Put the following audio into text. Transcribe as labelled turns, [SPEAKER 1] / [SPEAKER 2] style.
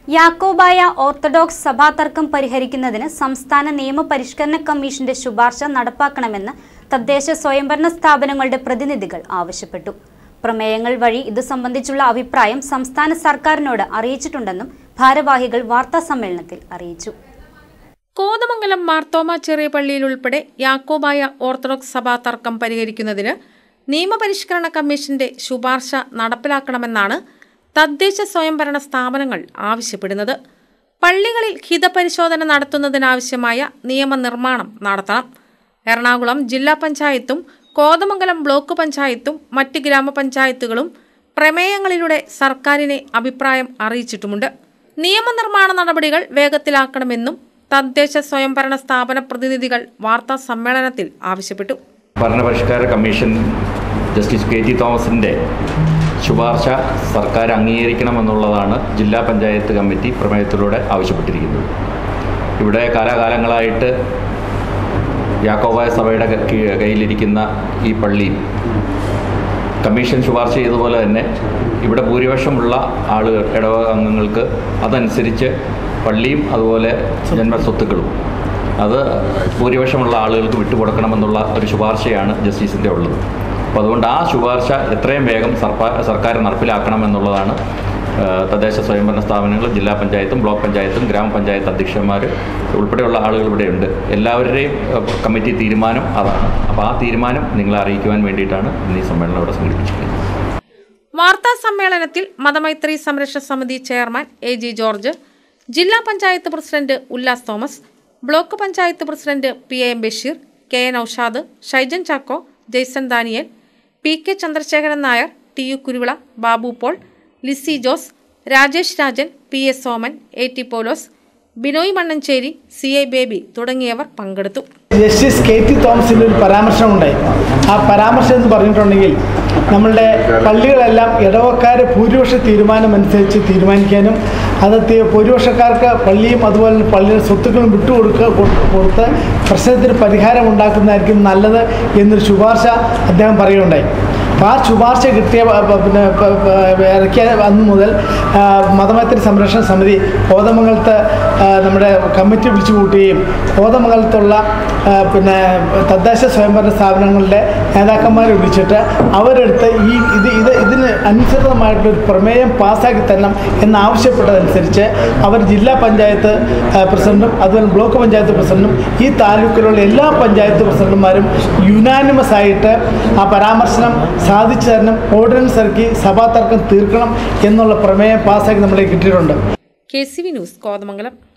[SPEAKER 1] Yakobaya orthodox സഭാതർക്കം പരിഹരിക്കുന്നതിന് സംസ്ഥാന നിയമപരിഷ്കരണ കമ്മീഷന്റെ ശുപാർശ നടപ്പാക്കണമെന്ന് തദ്ദേശ സ്വയംഭരണ സ്ഥാപനങ്ങളുടെ പ്രതിനിധികൾ ആവശ്യപ്പെട്ടു പ്രമേയങ്ങൾ വഴി ഇത് സംബന്ധിച്ചുള്ള അഭിപ്രായം സംസ്ഥാന സർക്കാരിനോട് അറിയിച്ചിട്ടുണ്ടെന്നും ഭാരവാഹികൾ വാർത്താസമ്മേളനത്തിൽ അറിയിച്ചു
[SPEAKER 2] കോതമംഗലം മാർത്തോമ ചെറിയ പള്ളിയിൽ ഉൾപ്പെടെ യാക്കോബായ ഓർത്തഡോക്സ് സഭാ തർക്കം പരിഹരിക്കുന്നതിന് നിയമപരിഷ്കരണ കമ്മീഷന്റെ ശുപാർശ നടപ്പിലാക്കണമെന്നാണ് തദ്ദേശ സ്വയംഭരണ സ്ഥാപനങ്ങൾ ആവശ്യപ്പെടുന്നത് പള്ളികളിൽ ഹിതപരിശോധന നടത്തുന്നതിനാവശ്യമായ നിയമനിർമ്മാണം നടത്തണം എറണാകുളം ജില്ലാ പഞ്ചായത്തും കോതമംഗലം ബ്ലോക്ക് പഞ്ചായത്തും മറ്റ് ഗ്രാമപഞ്ചായത്തുകളും പ്രമേയങ്ങളിലൂടെ സർക്കാരിനെ അഭിപ്രായം അറിയിച്ചിട്ടുമുണ്ട് നിയമനിർമ്മാണ നടപടികൾ വേഗത്തിലാക്കണമെന്നും തദ്ദേശ സ്വയംഭരണ സ്ഥാപന പ്രതിനിധികൾ വാർത്താ സമ്മേളനത്തിൽ ആവശ്യപ്പെട്ടു
[SPEAKER 3] ഭരണപരിഷ്കാര കമ്മീഷൻ ജസ്റ്റിസ് കെ ടി തോമസിൻ്റെ ശുപാർശ സർക്കാർ അംഗീകരിക്കണമെന്നുള്ളതാണ് ജില്ലാ പഞ്ചായത്ത് കമ്മിറ്റി പ്രമേയത്തിലൂടെ ആവശ്യപ്പെട്ടിരിക്കുന്നത് ഇവിടെ കാലാകാലങ്ങളായിട്ട് യാക്കോബായ സഭയുടെ ക- കീ- കയ്യിലിരിക്കുന്ന ഈ പള്ളി കമ്മീഷൻ ശുപാർശ ചെയ്തതുപോലെ തന്നെ ഇവിടെ ഭൂരിപക്ഷമുള്ള ആളുകൾ ഇടവക അംഗങ്ങൾക്ക് അതനുസരിച്ച് പള്ളിയും അതുപോലെ ജന്മസ്വത്തുക്കളും അത് ഭൂരിപക്ഷമുള്ള ആളുകൾക്ക് വിട്ടുകൊടുക്കണമെന്നുള്ള ഒരു ശുപാർശയാണ് ജസ്റ്റിസിൻ്റെ ഉള്ളത് അപ്പോൾ അതുകൊണ്ട് ആ ശുപാർശ എത്രയും വേഗം സർക്കാർ സർക്കാർ നടപ്പിലാക്കണമെന്നുള്ളതാണ് ആ, തദ്ദേശ സ്വയംഭരണ സ്ഥാപനങ്ങൾ ജില്ലാ പഞ്ചായത്തും ബ്ലോക്ക് പഞ്ചായത്തും ഗ്രാമപഞ്ചായത്ത് അധ്യക്ഷന്മാർ ഉൾപ്പെടെയുള്ള ആളുകൾ ഇവിടെയുണ്ട് എല്ലാവരുടെയും ആ, കമ്മിറ്റി തീരുമാനം അതാണ് അപ്പോൾ ആ തീരുമാനം നിങ്ങളെ അറിയിക്കുവാൻ വേണ്ടിയിട്ടാണ് ഇന്ന് ഈ സമ്മേളനം ഇവിടെ സംഘടിപ്പിച്ചിരിക്കുന്നത്
[SPEAKER 2] വാർത്താ സമ്മേളനത്തിൽ മതമൈത്രി സംരക്ഷണ സമിതി ചെയർമാൻ എ ജി ജോർജ് ജില്ലാ panchayat president Ullas Thomas block panchayat president P A M Basheer K N Aushad Shaijan Chacko Jaison Daniel P K Chandrasekharan Nair T U Kuruvila Babu Paul Lissy Jose Rajesh Rajan P S Soman A T Polose Binoy Mannancherry C I Baby തുടങ്ങിയവർ പങ്കെടുത്തു
[SPEAKER 4] ജസ്റ്റിസ് കെ ടി തോമസിൻ്റെ ഒരു പരാമർശമുണ്ടായി ആ പരാമർശം എന്ന് പറഞ്ഞിട്ടുണ്ടെങ്കിൽ നമ്മളുടെ പള്ളികളെല്ലാം ഇടവക്കാരെ ഭൂരിപക്ഷ തീരുമാനം അനുസരിച്ച് തീരുമാനിക്കാനും അത് തി- ഭൂരിപക്ഷക്കാർക്ക് പള്ളിയും അതുപോലെ തന്നെ പള്ളിയുടെ സ്വത്തുക്കളും വിട്ടുകൊടുക്കുക കൊ- കൊടുത്ത് പ്രശ്നത്തിന് പരിഹാരം ഉണ്ടാക്കുന്നതായിരിക്കും നല്ലത് എന്നൊരു ശുപാർശ അദ്ദേഹം പറയുകയുണ്ടായി അപ്പോൾ ആ ശുപാർശ കിട്ടിയ പ- പ- പിന്നെ പ- പ- ഇറക്കിയ അന്ന് മുതൽ ആ, മതമൈത്രി സംരക്ഷണ സമിതി കോതമംഗലത്ത് ആ, നമ്മുടെ കമ്മിറ്റി വിളിച്ചു കൂട്ടുകയും കോതമംഗലത്തുള്ള ആ, പിന്നെ തദ്ദേശ സ്വയംഭരണ സ്ഥാപനങ്ങളുടെ നേതാക്കന്മാരെ വിളിച്ചിട്ട് അവരെടുത്ത് ഈ ഇത് ഇത് ഇതിന് അനുസൃതമായിട്ടൊരു പ്രമേയം പാസ്സാക്കി തരണം എന്നാവശ്യപ്പെട്ടതനുസരിച്ച് അവർ ജില്ലാ പഞ്ചായത്ത് ആ, പ്രസിഡന്റും അതുപോലെ ബ്ലോക്ക് പഞ്ചായത്ത് പ്രസിഡന്റും ഈ താലൂക്കിലുള്ള എല്ലാ പഞ്ചായത്ത് പ്രസിഡന്റുമാരും യുനാനിമസ് ആയിട്ട് ആ പരാമർശനം സാധിച്ചു തരണം ഓർഡിനൻസ് ഇറക്കി സഭാ തർക്കം തീർക്കണം എന്നുള്ള പ്രമേയം പാസ്സാക്കി നമ്മളെ കിട്ടിയിട്ടുണ്ട്
[SPEAKER 2] K C V news Kothamangalam